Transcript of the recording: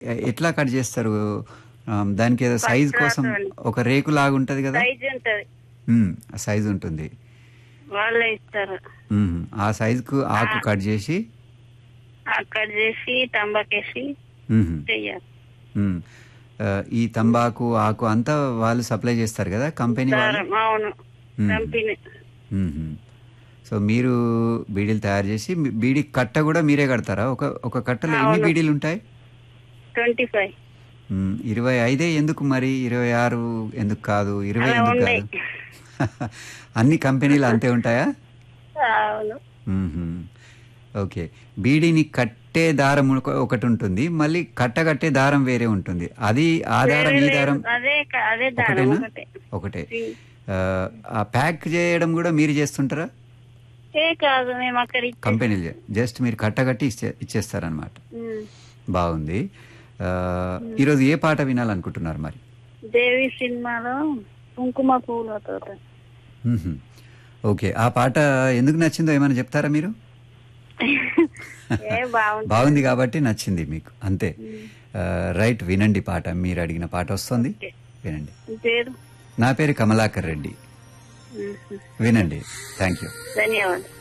ఎ- ఎట్లా కట్ చేస్తారు ఆ, దానికి ఏదో సైజ్ కోసం ఒక రేకు లాగా ఉంటది కదా సైజ్ ఉంటది ఉమ్, ఆ సైజ్ ఉంటుంది వాళ్ళే ఇస్తారు ఉమ్, ఆ సైజుకు ఆకు కట్ చేసి అక్కడ చేసి తంబాకేసి ఉమ్, చెయ్యాలి ఉమ్. ఆ, ఈ తంబాకు ఆకు అంతా వాళ్ళు సప్లై చేస్తారు కదా కంపెనీ వాళ్ళు దారం అవును మ్మ్. కంపెనీ మ్మ్. సో మీరు బీడీలు తయారు చేసి మీ- బీడీ కట్ట కూడా మీరే కడతారా ఒక ఒక కట్టలో ఎన్ని అవును. బీడీలు ఉంటాయి ట్వంటీ ఫైవ్ మ్మ్. ఇరవై ఐదే ఎందుకు మరి ఇరవై ఆరు ఎందుకు కాదు ఇరవై అలా ఎందుకు ఉన్నాయి. కాదు అన్ని కంపెనీలు అంతే ఉంటాయా అవును మ్మ్. ఓకే బీడీని కట్టే దారం ఒక- ఒకటి ఉంటుంది మళ్ళీ కట్ట కట్టే దారం వేరే ఉంటుంది అది ఆ దారం ఈ వేరే దారం అదే క- అదే దారం ఒకటేనా ఒకటే ఒకటే మ్మ్. ఆ, ఆ ప్యాక్ చేయడం కూడా మీరు చేస్తుంటారా ఏ కాదు మేము అక్కడ ఇచ్చే- కంపెనీలు చే- జస్ట్ మీరు కట్టగట్టి ఇచ్చే ఇచ్చేస్తారనమాట మ్మ్. బాగుంది ఆ, ఈరోజు ఏ పాట వినాలనుకుంటున్నారు మరి దేవి సినిమాలో కుంకుమ పూలతో మ్మ్హ. ఓకే ఆ పాట ఎందుకు నచ్చిందో ఏమైనా చెప్తారా మీరు ఏ బాగుంది బాగుంది కాబట్టి నచ్చింది మీకు అంతే ఆ, రైట్ వినండి పాట మీరు అడిగిన పాట వస్తుంది ఓకే. వినండి మీ పేరు నా పేరు కమలాకర్ రెడ్డి మ్మ్. వినండి థ్యాంక్ యూ ధన్యవాదాలు